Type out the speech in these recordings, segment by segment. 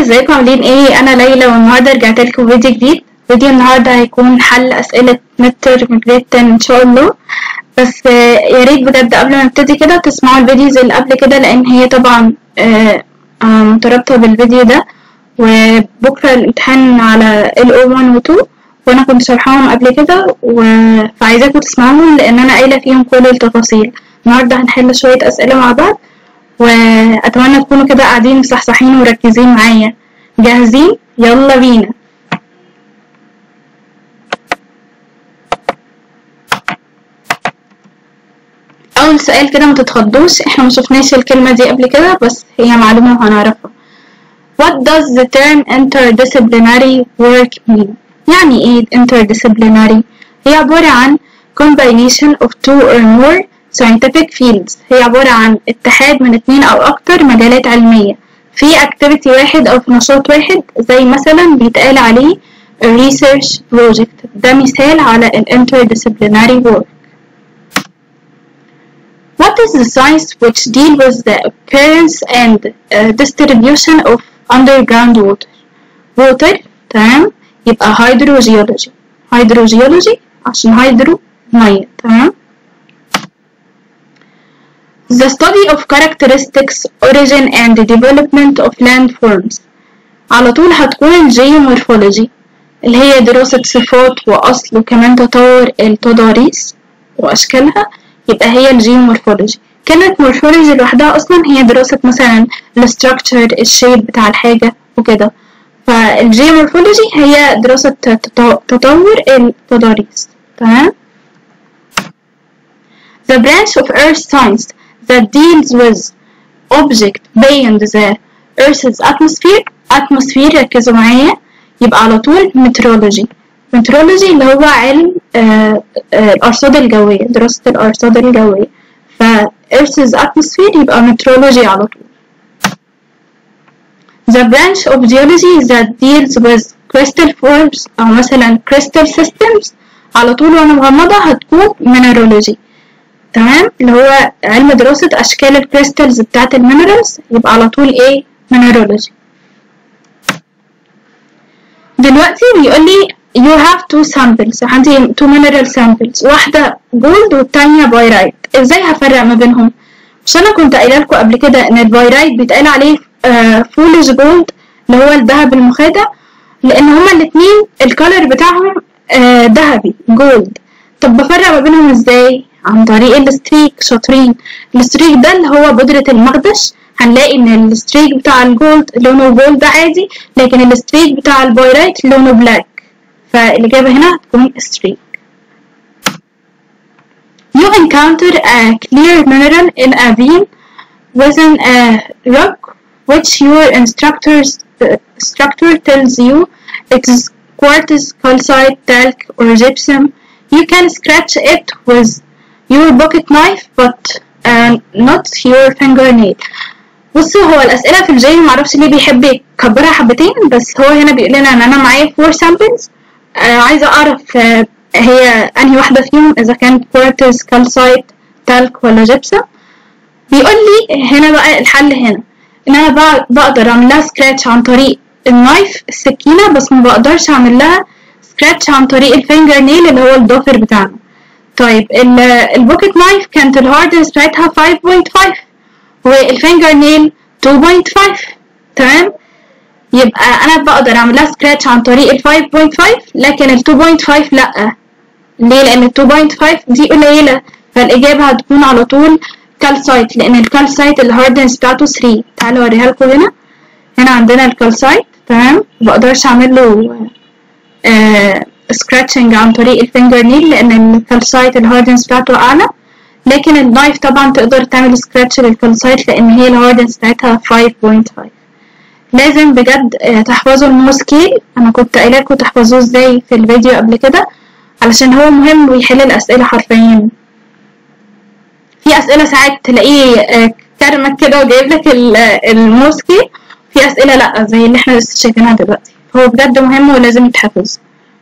ازيكم عاملين ايه انا ليلى والنهارده رجعت لكم فيديو جديد فيديو النهارده هيكون حل اسئله متر من جريد 10 ان شاء الله بس آه، يا ريت بجد قبل ما نبتدي كده تسمعوا الفيديوز اللي قبل كده لان هي طبعا آه، آه، مترابطه بالفيديو ده وبكره الامتحان على ال O1 و 2 وانا كنت شرحاهم قبل كده و... فعايزاكم تسمعوهم لان انا قايله فيهم كل التفاصيل النهارده هنحل شويه اسئله مع بعض واتمنى تكونوا كده قاعدين مصحصحين ومركزين معايا جاهزين يلا بينا اول سؤال كده ما تتخضوش احنا ما شفناش الكلمه دي قبل كده بس هي معلومه وهنعرفها What does the term interdisciplinary work mean؟ يعني ايه interdisciplinary؟ هي عبارة عن combination of two or more scientific fields هي عبارة عن اتحاد من اتنين أو أكتر مجالات علمية في activity واحد أو في نشاط واحد زي مثلا بيتقال عليه a research project ده مثال على ال interdisciplinary work What is the science which deal with the appearance and uh, distribution of underground water? Water تمام يبقى hydrogeology hydrogeology عشان هيدرو مية تمام The study of characteristics, origin and development of landforms على طول هتكون الجيومورفولوجي اللي هي دراسة صفات وأصل وكمان تطور التضاريس وأشكالها يبقى هي الجيومورفولوجي كلمة مورفولوجي لوحدها أصلا هي دراسة مثلا الستراكشر الشيب بتاع الحاجة وكده فالجيومورفولوجي هي دراسة تط- تطور التضاريس تمام The branch of earth science that deals with object beyond the earth's atmosphere atmosphere ركزوا معايا يبقى على طول meteorology meteorology اللي هو علم آه، آه، الأرصاد الجوية دراسة الأرصاد الجوية ف earth's atmosphere يبقى meteorology على طول The branch of geology that deals with crystal forms أو مثلا crystal systems على طول وأنا مغمضة هتكون mineralogy تمام اللي هو علم دراسة أشكال الكريستالز بتاعت المينرالز يبقى على طول إيه mineralogy دلوقتي بيقول لي you have two samples عندي two mineral samples واحدة جولد والتانية بايرايت ازاي هفرق ما بينهم مش انا كنت قايله لكم قبل كده ان البايرايت بيتقال عليه فولش جولد اللي هو الذهب المخادع لان هما الاتنين الكالر بتاعهم آه، ذهبي جولد طب بفرق ما بينهم ازاي عن طريق الستريك شاطرين الستريك ده اللي هو بودرة المخدش هنلاقي ان الستريك بتاع الجولد لونه جولد عادي لكن الستريك بتاع البايرايت لونه بلاك فالإجابة هنا هتكون ستريك You encounter a clear mineral in a vein within a rock which your instructor's uh, instructor tells you it is quartz, calcite, talc, or gypsum. You can scratch it with your pocket knife but uh, not your fingernail. بصوا هو الأسئلة في الجاي معرفش ليه بيحب يكبرها حبتين بس هو هنا بيقول لنا إن أنا معايا four samples آه عايزة أعرف آه هي أنهي واحدة فيهم إذا كانت كوارتز كالسايت تالك ولا جبسة بيقول لي هنا بقى الحل هنا إن أنا بق- بقدر أعمل لها سكراتش عن طريق النايف السكينة بس ما بقدرش أعمل لها سكراتش عن طريق الفينجر نيل اللي هو الضافر بتاعنا طيب ال- البوكيت نايف كانت الهاردنس بتاعتها 5.5 والفينجر نيل 2.5 تمام يبقى انا بقدر اعمل لها سكراتش عن طريق ال 5.5 لكن ال 2.5 لا ليه لان ال 2.5 دي قليله فالاجابه هتكون على طول كالسايت لان الكالسايت الهاردنس بتاعته 3 تعالوا اوريها لكم هنا هنا عندنا الكالسايت تمام مبقدرش اعمل له سكراتشنج عن طريق الفينجر نيل لان الكالسايت الهاردنس بتاعته اعلى لكن النايف طبعا تقدر تعمل سكراتش للكالسايت لان هي الهاردنس بتاعتها 5.5 لازم بجد آه، تحفظوا المو سكيل انا كنت قايله لكم تحفظوه ازاي في الفيديو قبل كده علشان هو مهم ويحل الاسئله حرفيا في اسئله ساعات تلاقيه آه، كرمك كده وجايب لك ال- آه، المو سكيل في اسئله لا زي اللي احنا لسه شايفينها دلوقتي هو بجد مهم ولازم يتحفظ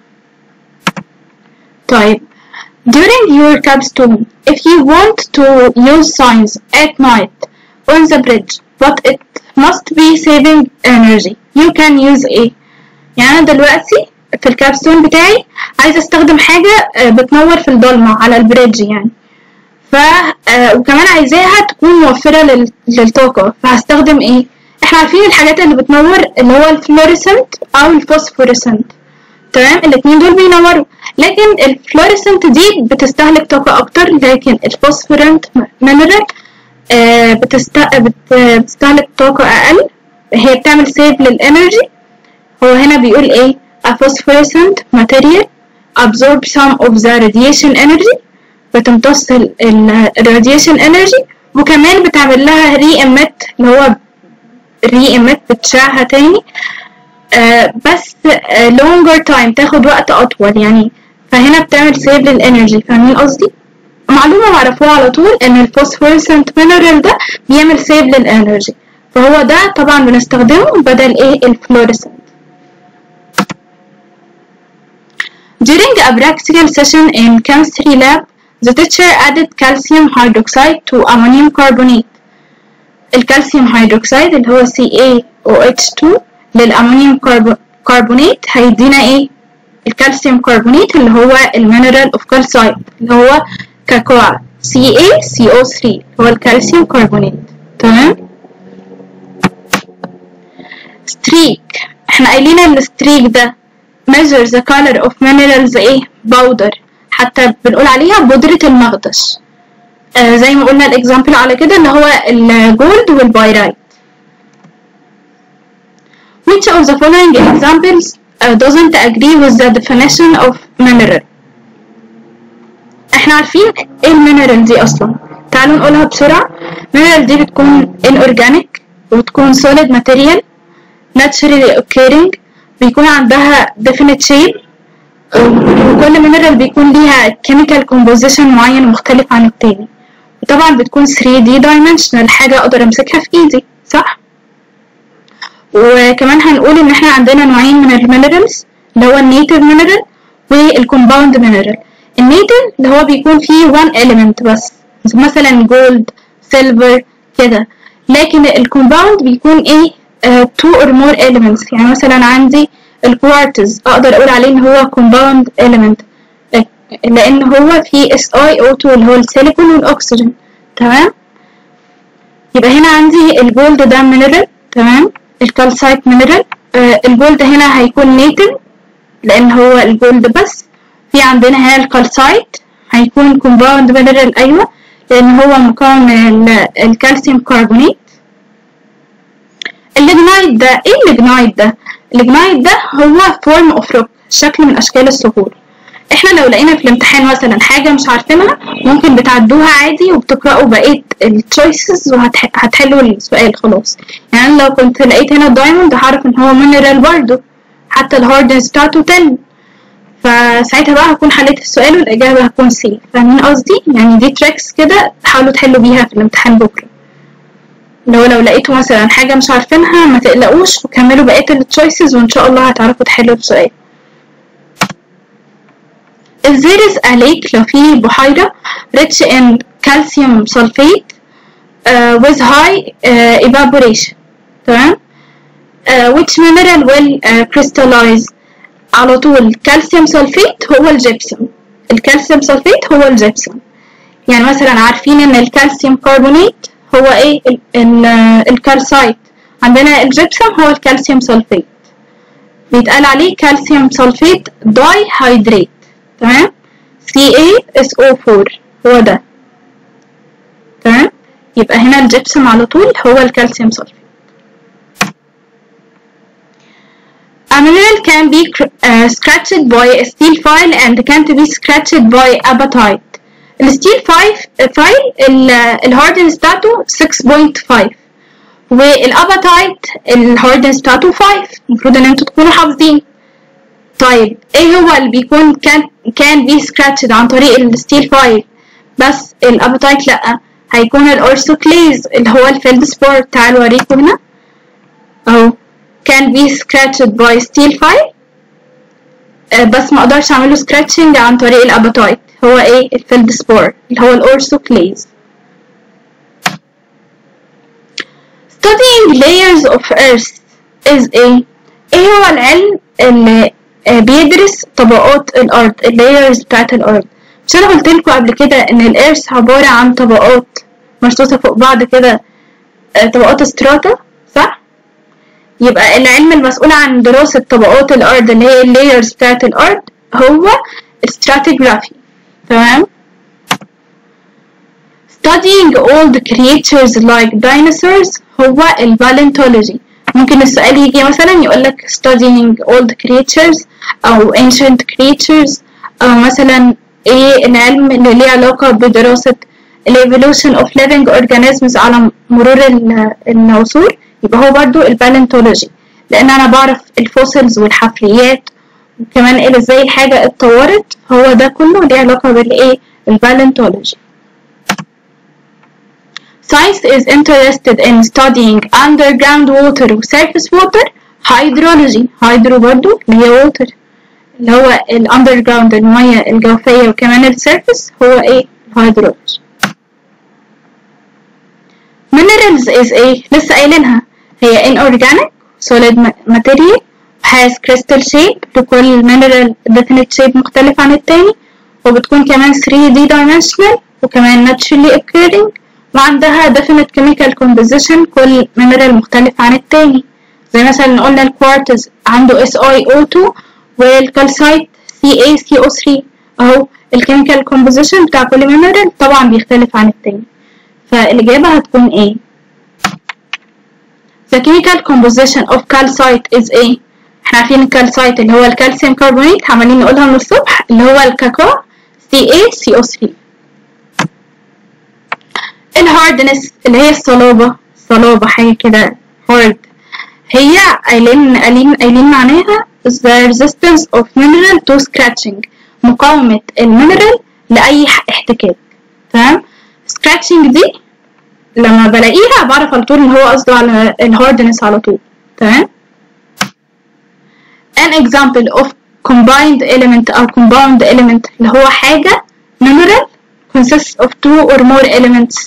طيب During your capstone, if you want to use signs at night on the bridge, but it must be saving energy you can use ايه يعني انا دلوقتي في الكابستون بتاعي عايزه استخدم حاجه بتنور في الضلمه على البريدج يعني ف وكمان عايزاها تكون موفره لل... للطاقه فهستخدم ايه احنا عارفين الحاجات اللي بتنور اللي هو الفلوريسنت او الفوسفوريسنت تمام الاتنين دول بينوروا لكن الفلوريسنت دي بتستهلك طاقة أكتر لكن الفوسفورنت مينرال آه بتست... بتستهلك طاقة أقل هي بتعمل سيف للإنرجي هو هنا بيقول إيه a phosphorescent material absorb some of the radiation energy بتمتص ال radiation energy وكمان بتعمل لها re emit اللي هو re emit بتشعها تاني آه بس آه longer time تاخد وقت أطول يعني فهنا بتعمل سيف للإنرجي فاهمين قصدي؟ معلومة معرفوها على طول إن الفوسفورسنت مينرال ده بيعمل سيف للإنرجي فهو ده طبعا بنستخدمه بدل إيه الفلوريسنت During a practical session in chemistry lab, the teacher added calcium hydroxide to ammonium carbonate. الكالسيوم هيدروكسيد اللي هو CaOH2 للأمونيوم كربونات هيدينا ايه الكالسيوم كربونات اللي هو المينرال اوف كالسايت اللي هو كاكوا CaCO3 هو الكالسيوم كربونات تمام ستريك احنا قايلين ان الستريك ده measure the color of minerals ايه باودر حتى بنقول عليها بودرة المغدش آه زي ما قلنا الاكزامبل على كده اللي هو الجولد والبايرايت Which of the following examples uh, doesn't agree with the definition of mineral احنا عارفين ايه المينرال دي اصلا تعالوا نقولها بسرعة mineral دي بتكون inorganic وبتكون solid material naturally occurring بيكون عندها definite shape وكل mineral بيكون ليها chemical composition معين مختلف عن التاني وطبعا بتكون 3D dimensional حاجة اقدر امسكها في ايدي صح؟ وكمان هنقول ان احنا عندنا نوعين من المينرالز اللي هو النيتيف مينرال والكومباوند مينرال النيتيف اللي هو بيكون فيه one element بس مثلا جولد سيلفر كده لكن الكومباوند بيكون ايه uh, two or more elements يعني مثلا عندي الكوارتز اقدر اقول عليه ان هو compound element لان هو فيه SiO2 اللي هو السيليكون والاكسجين تمام يبقى هنا عندي الجولد ده مينرال تمام الكالسايت مينرال آه الجولد هنا هيكون نيتيف لان هو الجولد بس في عندنا هنا الكالسايت هيكون كومباوند مينرال ايوه لان هو مكون من الكالسيوم كربونات الليجنايت ده ايه الليجنايت ده الليجنايت ده هو فورم اوف روك شكل من اشكال الصخور احنا لو لقينا في الامتحان مثلا حاجه مش عارفينها ممكن بتعدوها عادي وبتقراوا بقيه التشويسز وهتحلوا السؤال خلاص يعني لو كنت لقيت هنا الدايموند هعرف ان هو مينرال برضه حتى الهاردنس بتاعته 10 فساعتها بقى هكون حليت السؤال والاجابه هتكون سي فاهمين قصدي يعني دي تريكس كده تحاولوا تحلوا بيها في الامتحان بكره لو لو لقيتوا مثلا حاجه مش عارفينها ما تقلقوش وكملوا بقيه التشويسز وان شاء الله هتعرفوا تحلوا السؤال If there is a lake لو في بحيرة rich in calcium sulfate uh, with high uh, evaporation تمام uh, which mineral will uh, crystallize على طول calcium sulfate هو الجبسون الكالسيوم سلفيت هو الجبسون يعني مثلا عارفين ان الكالسيوم كربونات هو ايه الكالسايت عندنا الجبسون هو الكالسيوم سلفيت بيتقال عليه كالسيوم سلفيت داي هيدريت تمام CaSO4 هو ده تمام يبقى هنا الجبسون على طول هو الكالسيوم سلفيت A mineral can be uh, scratched by a steel file and can't be scratched by apatite. الستيل فايل الهاردنس بتاعته 6.5 والاباتايت الهاردنس بتاعته 5 المفروض ان انتوا تكونوا حافظين طيب ايه هو اللي بيكون كان كان بي سكراتشد عن طريق الستيل فايل بس الاباتايت لا هيكون الاورسوكليز اللي هو الفيلدسبور تعالوا اوريكم هنا اهو كان بي سكراتشد باي ستيل فايل بس ما اقدرش اعمله سكراتشنج عن طريق الاباتايت هو ايه الفيلدسبور اللي هو الاورسوكليز studying layers of earth is ايه ايه هو العلم اللي بيدرس طبقات الارض اللايرز بتاعت الارض مش انا قلت لكم قبل كده ان الارث عباره عن طبقات مرصوصه فوق بعض كده طبقات ستراتا صح يبقى العلم المسؤول عن دراسه طبقات الارض اللي هي اللايرز بتاعت الارض هو stratigraphy تمام studying old creatures like dinosaurs هو البالنتولوجي ممكن السؤال يجي مثلا يقولك studying old creatures أو ancient creatures أو مثلا ايه العلم اللي ليه علاقة بدراسة ال evolution of living organisms على مرور العصور يبقى هو برضو البالنتولوجي لأن أنا بعرف الفوسلز والحفريات وكمان ايه ازاي الحاجة اتطورت هو ده كله ليه علاقة بالايه البالنتولوجي Science is interested in studying underground water و surface water hydrology hydro برضو اللي هي water اللي هو ال underground المية الجوفية وكمان ال surface هو ايه hydrology minerals is ايه لسه قايلينها هي inorganic solid material has crystal shape لكل mineral definite shape مختلف عن التاني وبتكون كمان 3D dimensional وكمان naturally occurring وعندها definite chemical composition كل mineral مختلف عن التاني زي مثلا قلنا الكوارتز عنده SiO2 والكالسايت CaCO3 اهو الكيميكال composition بتاع كل mineral طبعا بيختلف عن التاني فالإجابة هتكون ايه The chemical composition of calcite is ايه احنا عارفين الكالسايت اللي هو الكالسيوم كربونات عمالين نقولها من الصبح اللي هو الكاكاو CaCO3 الهاردنس اللي هي الصلابة صلابة حاجة كده hard هي قايلين قايلين قايلين معناها the resistance of mineral to scratching مقاومة المينرال لأي احتكاك تمام scratching دي لما بلاقيها بعرف على طول ان هو قصده على الهاردنس على طول تمام an example of combined element أو compound element اللي هو حاجة mineral consists of two or more elements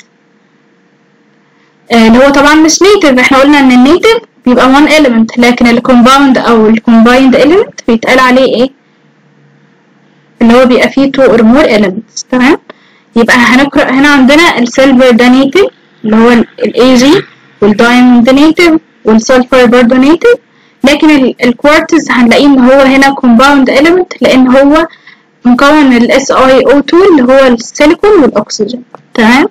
اللي هو طبعا مش native احنا قلنا ان النيتيف بيبقى one element لكن الكومباوند او الكومبايند element بيتقال عليه ايه اللي هو بيبقى فيه two or more elements تمام يبقى هنقرأ هنا عندنا السيلفر ده native اللي هو ال AG والدايموند native والسلفر برضه native لكن الكوارتز هنلاقيه ان هو هنا compound element لان هو مكون ال SiO2 اللي هو السيليكون والأكسجين تمام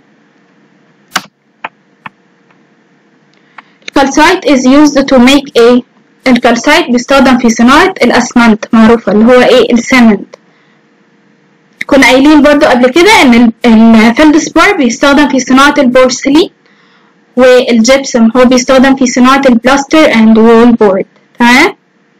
الكالسايت is used to make a الكالسايت بيستخدم في صناعة الأسمنت معروفة اللي هو ايه السمنت كنا قايلين برضو قبل كده ان الفلدسبار بيستخدم في صناعة البورسلين والجبسم هو بيستخدم في صناعة البلاستر and wall board تمام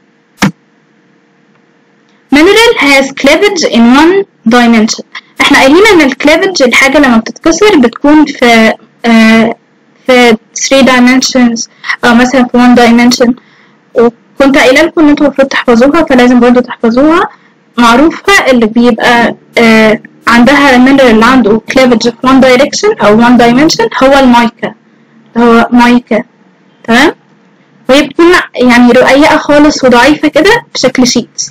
mineral has cleavage in one dimension احنا قايلين ان الكليفج الحاجة لما بتتكسر بتكون في آه في 3 dimensions او مثلا في 1 dimension وكنت قايله لكم ان انتوا المفروض تحفظوها فلازم برضو تحفظوها معروفة اللي بيبقى آه عندها mineral اللي عنده cleavage في 1 direction او 1 dimension هو المايكا هو مايكا تمام وهي بتكون يعني رقيقة خالص وضعيفة كده بشكل شيتس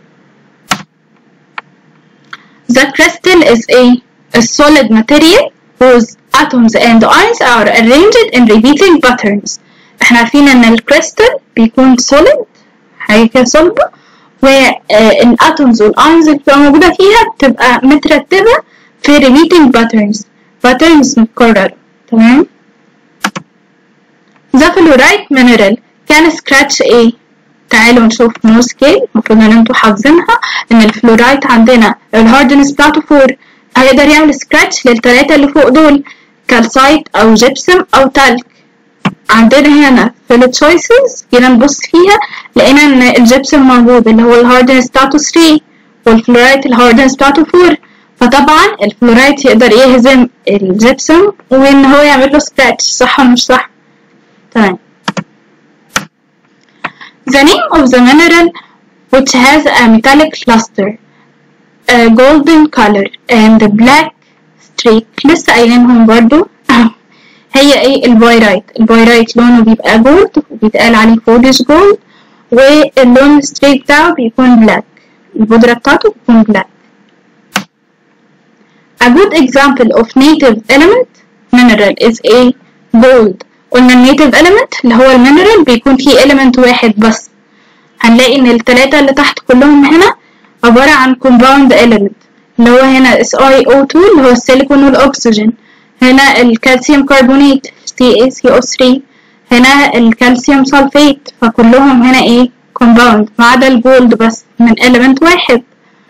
The crystal is a, a solid material whose atoms and ions are arranged in repeating patterns. احنا عارفين ان الكريستال بيكون solid حاجة كده صلبة والاتومز والايونز اللي بتبقى موجودة فيها بتبقى مترتبة في repeating patterns patterns متكررة تمام The fluorite mineral can scratch ايه تعالوا نشوف نو سكيل المفروض ان انتوا حافظينها ان الفلورايت عندنا الهاردنس بتاعته فور هيقدر يعمل سكراتش للتلاتة اللي فوق دول كالسايت او جبسم او تلك عندنا هنا في التشويسز جينا نبص فيها لقينا ان الجبسم موجود اللي هو الهاردنس بتاعته 3 والفلورايت الهاردنس بتاعته 4 فطبعا الفلورايت يقدر يهزم الجبسم وان هو يعمل له سكراتش صح ولا مش صح تمام The name of the mineral which has a metallic luster, a golden color and a black streak لسه قايلينهم برضو هي ايه البايرايت البايرايت لونه بيبقى جولد وبيتقال عليه فوليش جولد واللون الستريت بتاعه بيكون بلاك البودرة بتاعته بتكون بلاك A good example of native element mineral is a gold قلنا النيتيف element اللي هو المينرال بيكون فيه element واحد بس هنلاقي ان التلاتة اللي تحت كلهم هنا عبارة عن compound element اللي هو هنا SiO2 اللي هو السيليكون والأكسجين هنا الكالسيوم كربونات CaCO3 هنا الكالسيوم سلفيت فكلهم هنا ايه compound ما عدا الجولد بس من element واحد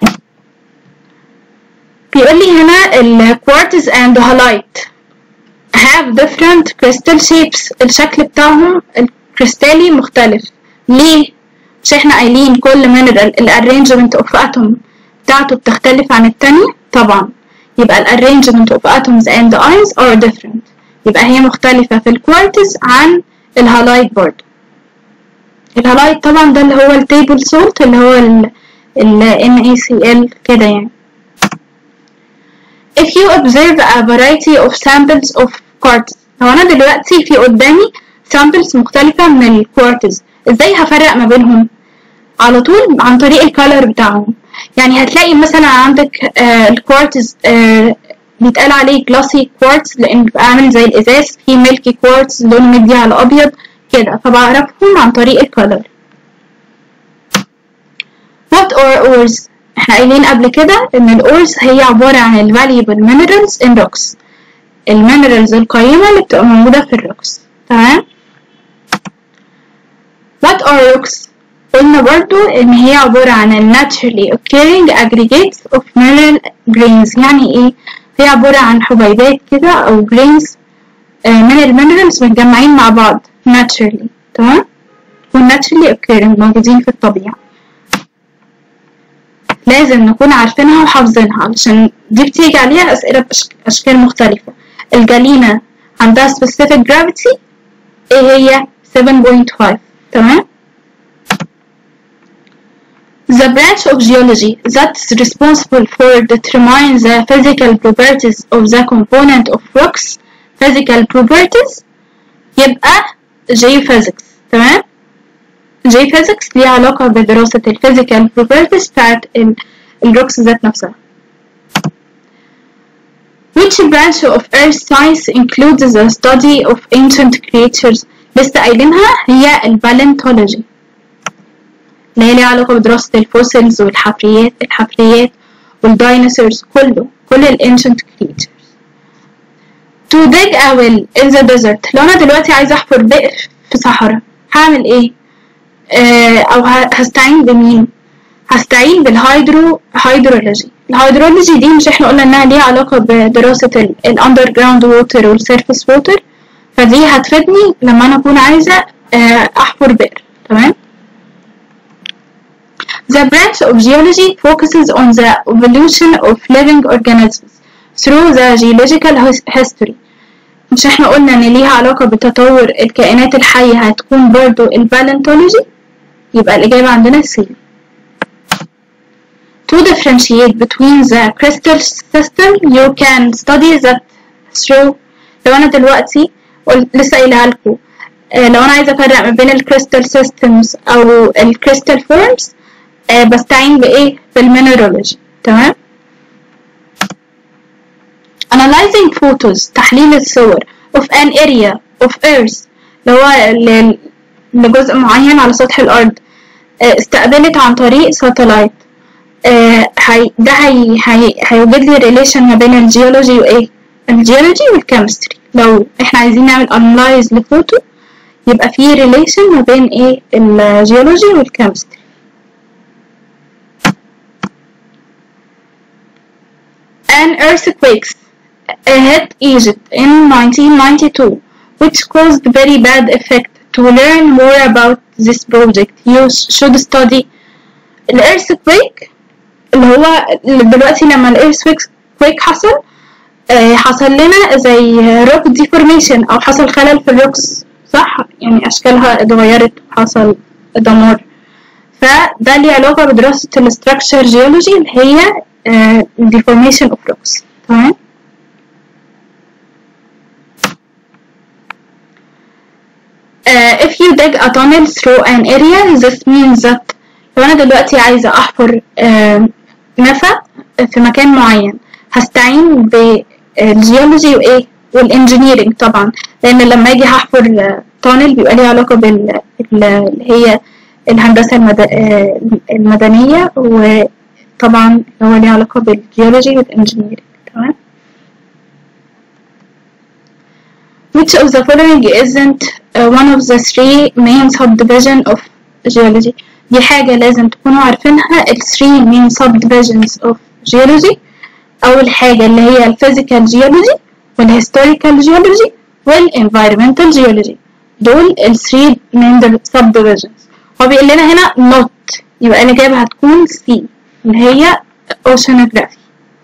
بيقول لي هنا ال quartz and halite have different crystal shapes الشكل بتاعهم الكريستالي مختلف ليه؟ مش احنا قايلين كل mineral ال arrangement of atom بتاعته بتختلف عن التانية طبعا يبقى ال arrangement of atoms and ions are different يبقى هي مختلفة في الكوارتز عن الهالايت برضه الهالايت طبعا ده اللي هو التيبل سولت اللي هو ال ال NaCl كده يعني If you observe a variety of samples of quartz لو أنا دلوقتي في قدامي samples مختلفة من الكوارتز ازاي هفرق ما بينهم على طول عن طريق الكالر بتاعهم يعني هتلاقي مثلا عندك آه الكوارتز آه بيتقال عليه جلاسي كوارتز لان بيبقى عامل زي الازاز في ميلكي كوارتز لونه مدي على ابيض كده فبعرفهم عن طريق الكالر What are ores احنا قايلين قبل كده ان الاورز هي عبارة عن ال valuable minerals in rocks المينرالز القيمة اللي بتبقى موجودة في الروكس تمام What are rocks قلنا برضو ان هي عبارة عن ال naturally occurring aggregates of mineral grains يعني ايه هي عبارة عن حبيبات كده او grains من المينرالز متجمعين مع بعض naturally تمام و naturally occurring موجودين في الطبيعة لازم نكون عارفينها وحافظينها علشان دي بتيجي عليها أسئلة بأشكال مختلفة الجلينة عندها specific gravity ايه هي 7.5 تمام The branch of geology that's responsible for determining the physical properties of the component of rocks physical properties يبقى geophysics تمام geophysics ليها علاقة بدراسة ال physical properties بتاعت الروكس ذات نفسها Which branch of earth science includes the study of ancient creatures لسه قايلينها هي البالنتولوجي اللي هي ليها علاقة بدراسة الفوسيلز والحفريات الحفريات والديناصورز كله كل ال ancient creatures to dig a well in the desert لو أنا دلوقتي عايزة أحفر بئر في صحراء هعمل إيه؟ آه أو هستعين بمين؟ هستعين بالهيدرو هيدرولوجي الهيدرولوجي دي مش احنا قلنا انها ليها علاقة بدراسة الاندر جراوند ووتر والسيرفيس ووتر فدي هتفيدني لما انا اكون عايزة آه احفر بئر تمام The branch of geology focuses on the evolution of living organisms through the geological history مش احنا قلنا ان ليها علاقة بتطور الكائنات الحية هتكون برضو البالنتولوجي يبقى الإجابة عندنا C To differentiate between the crystal system you can study that through لو أنا دلوقتي لسه قايلها لكم لو أنا عايزة أفرق ما بين الكريستال systems أو الكريستال forms بستعين بإيه؟ بالمينرولوجي تمام؟ analyzing photos تحليل الصور of an area of earth اللي هو لجزء معين على سطح الأرض استقبلت عن طريق ساتلايت هي ده هي هي هيوجد لي ريليشن ما بين الجيولوجي وايه الجيولوجي والكيمستري لو احنا عايزين نعمل انلايز لفوتو يبقى في ريليشن ما بين ايه الجيولوجي والكيمستري An earthquake hit Egypt in 1992 which caused very bad effect to learn more about this project you should study الايرثكويك اللي هو دلوقتي لما الايرثكويك حصل آه حصل لنا زي روك ديفورميشن او حصل خلل في الروكس صح يعني اشكالها اتغيرت حصل دمار فده ليه علاقة بدراسة الاستراكشر جيولوجي اللي هي deformation of rocks تمام uh, if you dig a tunnel through an area this means that لو أنا دلوقتي عايزة أحفر uh, نفق في مكان معين هستعين بالجيولوجي وإيه والانجينيرنج طبعا لأن لما أجي هحفر تانل بيبقى ليه علاقة بال اللي هي الهندسة المد... المدنية وطبعا هو ليه علاقة بالجيولوجي والانجينيرنج تمام Which of the following isn't uh, one of the three main subdivision of geology دي حاجة لازم تكونوا عارفينها ال three main subdivisions of geology أول حاجة اللي هي الفيزيكال جيولوجي والهيستوريكال جيولوجي والانفيرومنتال جيولوجي دول ال three main subdivisions هو بيقول لنا هنا not يبقى الإجابة هتكون C اللي هي oceanography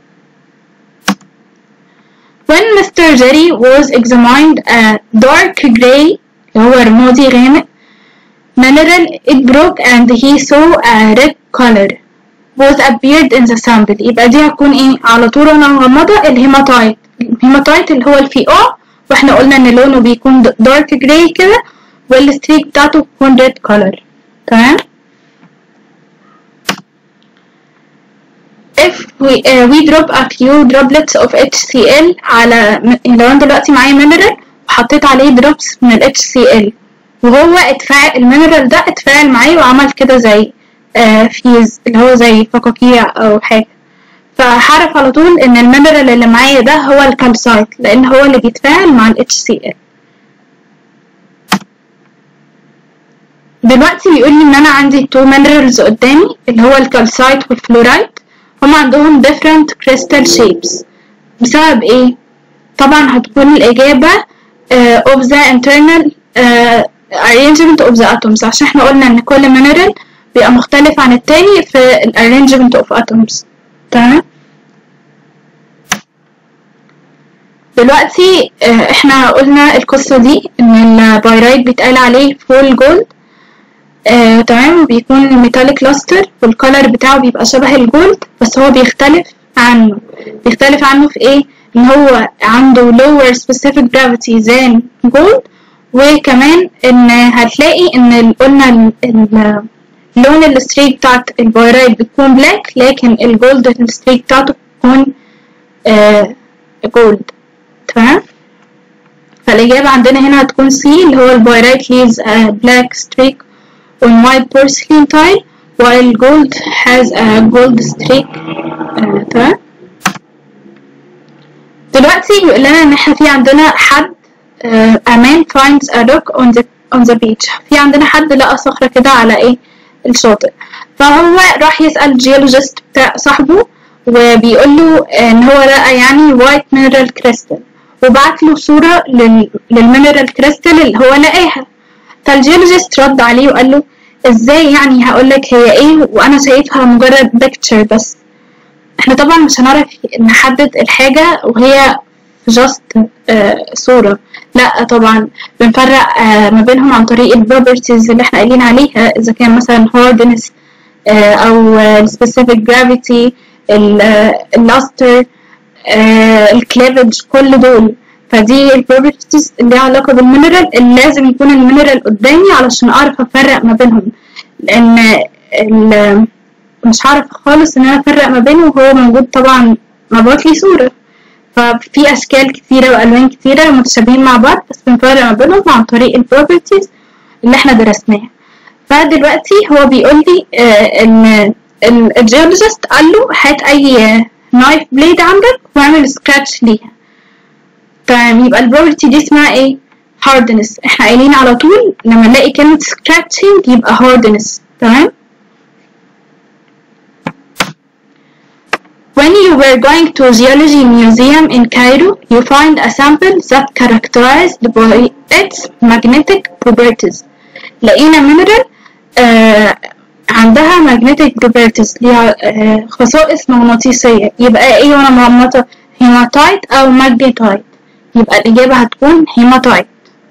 When Mr. Jerry was examined a dark gray اللي هو رمادي غامق mineral it broke and he saw a red color was appeared in the sample يبقى دي هتكون ايه على طول وانا مغمضة الهيماتايت الهيماتايت اللي هو الفيقاع واحنا قلنا ان لونه بيكون دارك جراي كده والستريك بتاعته بتكون ريد color تمام if we, uh, we drop a few droplets of HCl على لو انا دلوقتي معايا mineral وحطيت عليه drops من ال HCl وهو اتفاعل المينرال ده اتفاعل معايا وعمل كده زي آه فيز اللي هو زي فقاقيع او حاجة فهعرف على طول ان المينرال اللي معايا ده هو الكالسايت لان هو اللي بيتفاعل مع ال HCl دلوقتي بيقول لي ان انا عندي تو minerals قدامي اللي هو الكالسايت والفلورايد هما عندهم different crystal shapes بسبب ايه طبعا هتكون الاجابة uh, of the internal uh, arrangement of the atoms عشان احنا قلنا ان كل mineral بيبقى مختلف عن التاني في ال arrangement of atoms تمام دلوقتي uh, احنا قلنا القصة دي ان البايرايت بيتقال عليه فول جولد آه، تمام بيكون ميتاليك لاستر والكولر بتاعه بيبقى شبه الجولد بس هو بيختلف عنه بيختلف عنه في ايه ان هو عنده lower specific gravity than gold وكمان ان هتلاقي ان قلنا اللون الستريك بتاعت البايرايت بتكون بلاك لكن الجولد الستريك بتاعته بتكون آه جولد تمام فالإجابة عندنا هنا هتكون C اللي هو البايرايت leaves a black streak on white porcelain tile while gold has a gold streak uh, تمام دلوقتي بيقول لنا ان احنا في عندنا حد uh, a man finds a rock on the on the beach في عندنا حد لقى صخرة كده على ايه الشاطئ فهو راح يسأل الجيولوجيست بتاع صاحبه وبيقول له ان هو لقى يعني white mineral crystal وبعت له صورة لل للمينرال كريستال اللي هو لقاها فالجيولوجيست رد عليه وقال له ازاي يعني هقولك هي ايه وانا شايفها مجرد بيكتشر بس احنا طبعا مش هنعرف نحدد الحاجة وهي جاست آه صورة لا طبعا بنفرق آه ما بينهم عن طريق البروبرتيز اللي احنا قايلين عليها اذا كان مثلا hardness آه او specific gravity اللاستر الكليفج كل دول فدي البروبرتيز اللي ليها علاقة بالمينرال اللي لازم يكون المينرال قدامي علشان أعرف أفرق ما بينهم لأن مش هعرف خالص إن أنا أفرق ما بينه وهو موجود طبعا مبعوت لي صورة ففي أشكال كتيرة وألوان كتيرة متشابهين مع بعض بس بنفرق ما بينهم عن طريق البروبرتيز اللي احنا درسناها فدلوقتي هو بيقول لي آه إن الجيولوجيست قال له هات أي نايف بليد عندك واعمل سكراتش ليها تمام يبقى البروبرتي دي اسمها ايه hardness احنا قايلين على طول لما نلاقي كلمة scratching يبقى hardness تمام When you were going to Geology Museum in Cairo, you find a sample that characterized by its magnetic properties. لقينا mineral آه عندها magnetic properties ليها آه خصائص مغناطيسية يبقى ايه وانا مغمضة هيماتايت او ماجنيتايت يبقى الإجابة هتكون هيماتايت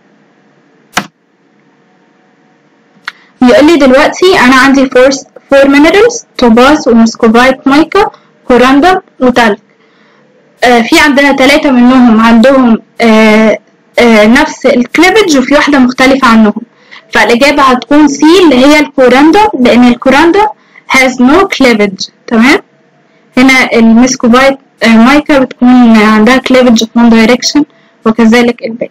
بيقول لي دلوقتي أنا عندي فور فور مينرالز توباز ومسكوفايت مايكا كوراندم وتلج آه في عندنا ثلاثة منهم عندهم آه آه نفس الكليفج وفي واحدة مختلفة عنهم فالإجابة هتكون سي اللي هي الكوراندا لأن الكوراندا has no cleavage تمام هنا المسكوبايت آه مايكا بتكون عندها cleavage في one direction وكذلك الباقي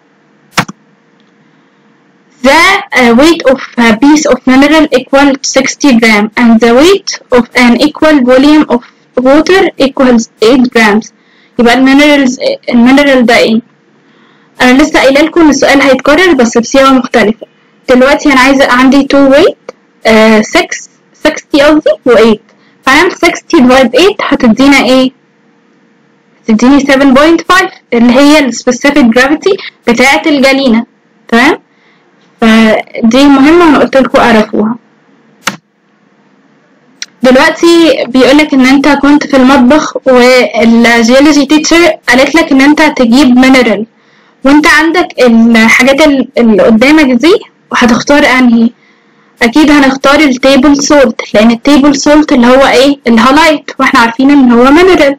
The uh, weight of a piece of mineral equal 60 gram and the weight of an equal volume of water equals 8 grams يبقى المينرالز المينرال ده ايه؟ انا لسه قايله لكم ان السؤال هيتكرر بس بصيغه مختلفه دلوقتي انا عايزه عندي 2 weight uh, 6 60 قصدي و8 فهنعمل 60 ديفايد 8 هتدينا ايه؟ هتديني 7.5 اللي هي السبيسيفيك جرافيتي بتاعه الجلينه تمام؟ فدي مهمة أنا قلت لكم اعرفوها دلوقتي بيقولك ان انت كنت في المطبخ والجيولوجي تيتشر قالت لك ان انت تجيب مينرال وانت عندك الحاجات اللي قدامك دي وهتختار انهي اكيد هنختار التيبل سولت لان التيبل سولت اللي هو ايه الهالايت واحنا عارفين ان هو مينرال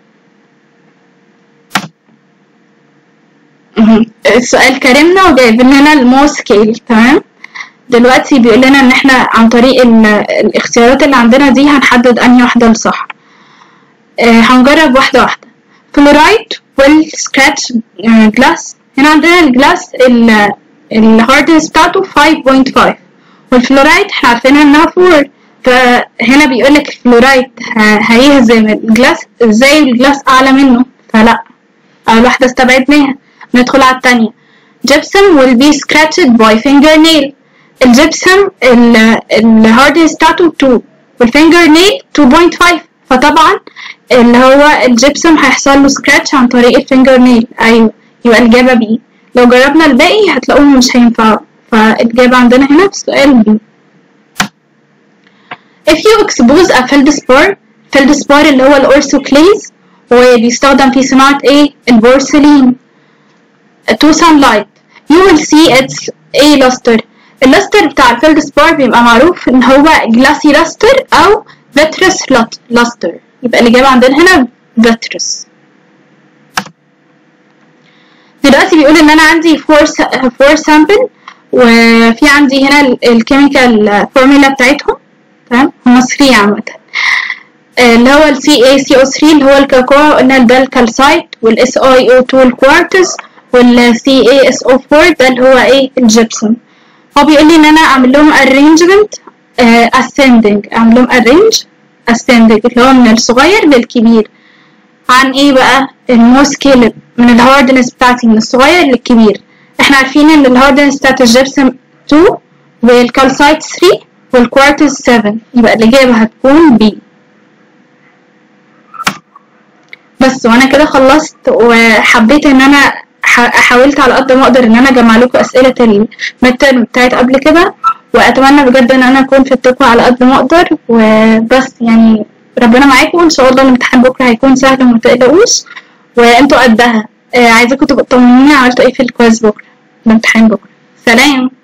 السؤال كرمنا وجايب لنا المو سكيل تمام دلوقتي بيقول لنا ان احنا عن طريق الاختيارات اللي عندنا دي هنحدد انهي واحده الصح آه هنجرب واحده واحده فلورايد والسكراتش جلاس هنا عندنا الجلاس الهاردنس بتاعته 5.5 والفلورايد احنا عارفينها انها 4 فهنا بيقول لك الفلورايد هيهزم الجلاس ازاي الجلاس اعلى منه فلا اول واحده استبعدناها ندخل على التانية جبسم will be scratched by fingernail الجبسم الهاردنس بتاعته 2 والفينجر نيل 2.5 فطبعا اللي هو الجبسم هيحصل له سكراتش عن طريق الفينجر نيل ايوه يبقى الإجابة بي لو جربنا الباقي هتلاقوهم مش هينفعوا فالإجابة عندنا هنا في السؤال بي if you expose a feldspar feldspar اللي هو الأورثوكليز وبيستخدم في صناعة ايه البورسلين to sunlight you will see its a luster اللاستر بتاع الفيلد سبار بيبقى معروف ان هو جلاسي لاستر او فيترس لاستر يبقى الإجابة عندنا هنا فيترس دلوقتي بيقول ان انا عندي فور فور سامبل وفي عندي هنا الكيميكال فورمولا بتاعتهم تمام هما 3 عامة اللي هو ال CaCO3 اللي هو الكاكاو قلنا ده الكالسايت وال SiO2 الكوارتز وال CaSO4 ده اللي هو ايه الجبسون هو بيقول لي ان انا اعمل لهم arrangement uh, ascending اعمل لهم arrange ascending اللي هو من الصغير للكبير عن ايه بقى المو سكيل من الهاردنس بتاعتي من الصغير للكبير احنا عارفين ان الهاردنس بتاعت الجبسم 2 والكالسايت 3 والكوارتز 7 يبقى الاجابه هتكون بي بس وانا كده خلصت وحبيت ان انا حاولت على قد ما اقدر ان انا اجمع لكم اسئله الميدترم بتاعت قبل كده واتمنى بجد ان انا اكون فدتكم على قد ما اقدر وبس يعني ربنا معاكم وان شاء الله الامتحان بكره هيكون سهل وما تقلقوش وانتوا قدها آه عايزاكم تبقوا تطمنوني عملتوا ايه في الكويز بكره الامتحان بكره سلام